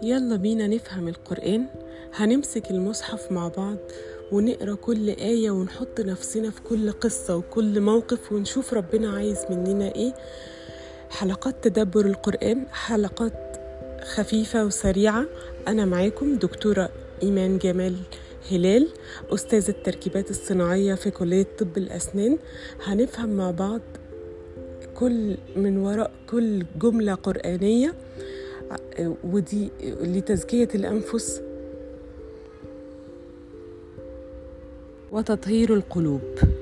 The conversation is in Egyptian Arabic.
يلا بينا نفهم القرآن هنمسك المصحف مع بعض ونقرا كل آية ونحط نفسنا في كل قصة وكل موقف ونشوف ربنا عايز مننا إيه حلقات تدبر القرآن حلقات خفيفة وسريعة أنا معاكم دكتورة إيمان جمال هلال أستاذ التركيبات الصناعية في كلية طب الأسنان هنفهم مع بعض كل من وراء كل جملة قرآنية ودي لتزكية الأنفس وتطهير القلوب